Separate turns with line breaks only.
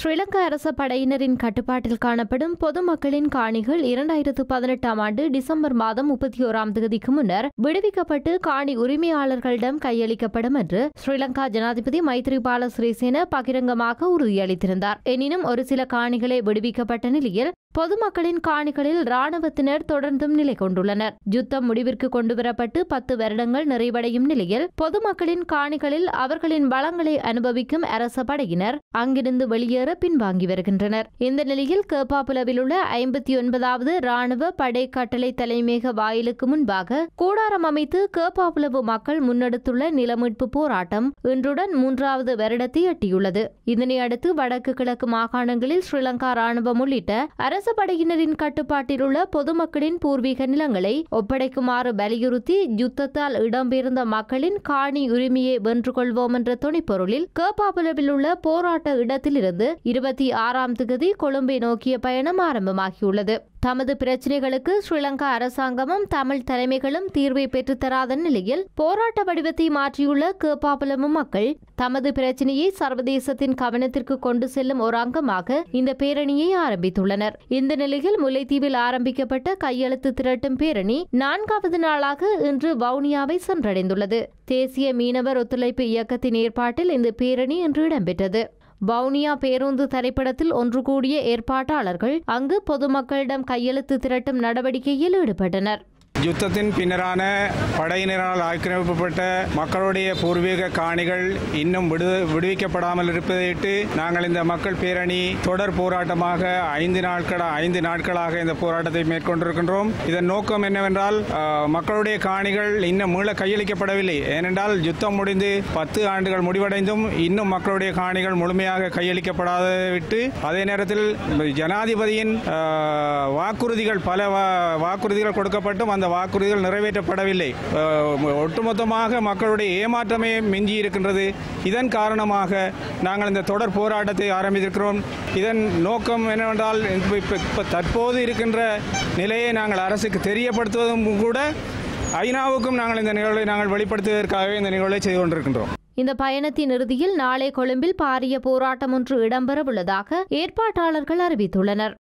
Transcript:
ஸ்ரீலங்கா அரச படையினரின் கட்டுப்பாட்டில் காணப்படும் பொதுமக்களின் காணிகள் இரண்டாயிரத்து பதினெட்டாம் ஆண்டு டிசம்பர் மாதம் முப்பத்தி ஓராம் தேதிக்கு முன்னர் விடுவிக்கப்பட்டு காணி உரிமையாளர்களிடம் கையளிக்கப்படும் என்று ஸ்ரீலங்கா ஜனாதிபதி மைத்ரிபால சிறிசேன பகிரங்கமாக உறுதியளித்திருந்தார் எனினும் ஒரு சில காணிகளே விடுவிக்கப்பட்ட நிலையில் பொதுமக்களின் காணிகளில் ராணுவத்தினர் தொடர்ந்தும் நிலை கொண்டுள்ளனர் யுத்தம் முடிவிற்கு கொண்டுவரப்பட்டு பத்து வருடங்கள் நிறைவடையும் நிலையில் பொதுமக்களின் காணிகளில் அவர்களின் வளங்களை அனுபவிக்கும் அரச படையினர் அங்கிருந்து வெளியேற பின்வாங்கி வருகின்றனர் இந்த நிலையில் கேப்பாப்புலவில் உள்ள ஐம்பத்தி ஒன்பதாவது ராணுவ படை கட்டளை தலைமையக வாயிலுக்கு முன்பாக கூடாரம் அமைத்து கேப்பாப்புலவு மக்கள் முன்னெடுத்துள்ள நிலமீட்பு போராட்டம் இன்றுடன் மூன்றாவது வருடத்தை எட்டியுள்ளது இதனை அடுத்து வடக்கு கிழக்கு மாகாணங்களில் ஸ்ரீலங்கா ராணுவம் உள்ளிட்ட அரச படையினரின் கட்டுப்பாட்டில் உள்ள பொதுமக்களின் பூர்வீக நிலங்களை ஒப்படைக்குமாறு வலியுறுத்தி யுத்தத்தால் இடம்பெயர்ந்த மக்களின் காணி உரிமையை வென்று கொள்வோம் என்ற துணைப்பொருளில் கேப்பாப்புலவில் உள்ள போராட்ட இடத்திலிருந்து இருபத்தி ஆறாம் திகதி கொழும்பை நோக்கிய பயணம் ஆரம்பமாகியுள்ளது தமது பிரச்சினைகளுக்கு ஸ்ரீலங்கா அரசாங்கமும் தமிழ் தலைமைகளும் தீர்வை பெற்றுத்தராத நிலையில் போராட்ட வடிவத்தை மாற்றியுள்ள கேப்பாப்புலமும் மக்கள் தமது பிரச்சினையை சர்வதேசத்தின் கவனத்திற்கு கொண்டு செல்லும் ஒரு அங்கமாக இந்த பேரணியை ஆரம்பித்துள்ளனர் இந்த நிலையில் முல்லைத்தீவில் ஆரம்பிக்கப்பட்ட கையெழுத்து திரட்டும் பேரணி நான்காவது நாளாக இன்று வவுனியாவை சென்றடைந்துள்ளது தேசிய மீனவர் ஒத்துழைப்பு இயக்கத்தின் ஏற்பாட்டில் இந்த பேரணி இன்று இடம்பெற்றது வவுனியா பேருந்து திரைப்படத்தில் ஒன்று கூடிய ஏற்பாட்டாளர்கள் அங்கு பொதுமக்களிடம் கையெழுத்து திரட்டும் நடவடிக்கையில் ஈடுபட்டனர்
யுத்தத்தின் பின்னரான படையினரால் ஆக்கிரமிக்கப்பட்ட மக்களுடைய பூர்வீக காணிகள் இன்னும் விடு விடுவிக்கப்படாமல் இருப்பதையிட்டு நாங்கள் இந்த மக்கள் பேரணி தொடர் போராட்டமாக ஐந்து நாட்கள ஐந்து நாட்களாக இந்த போராட்டத்தை மேற்கொண்டிருக்கின்றோம் இதன் நோக்கம் என்னவென்றால் அஹ், மக்களுடைய காணிகள் இன்னும் மீள கையளிக்கப்படவில்லை ஏனென்றால் யுத்தம் முடிந்து பத்து ஆண்டுகள் முடிவடைந்தும் இன்னும் மக்களுடைய காணிகள் முழுமையாக கையளிக்கப்படாத விட்டு அதே நேரத்தில் ஜனாதிபதியின் அஹ், வாக்குறுதிகள் பல வா- வாக்குறுதிகள் கொடுக்கப்பட்டும் அந்த வாக்குறுதிகள் நிறைவேற்றப்படவில்லை அஹ், ஒட்டுமொத்தமாக மக்களுடைய ஏமாற்றமே மிஞ்சி இருக்கின்றது இதன் காரணமாக நாங்கள் இந்த தொடர் போராட்டத்தை ஆரம்பித்திருக்கிறோம் இதன் நோக்கம் என்னவென்றால் இப்ப- இப்ப இப்ப தற்போது இருக்கின்ற நிலையை நாங்கள் அரசுக்கு தெரியப்படுத்துவதும் கூட ஐநாவுக்கும் நாங்கள் இந்த நிகழ்வை நாங்கள் வெளிப்படுத்துவதற்காகவே இந்த நிகழ்வை செய்து கொண்டிருக்கின்றோம்
இந்த பயணத்தின் இறுதியில் நாளை கொழும்பில் பாரிய போராட்டம் ஒன்று இடம்பெறவுள்ளதாக ஏற்பாட்டாளர்கள் அறிவித்துள்ளனர்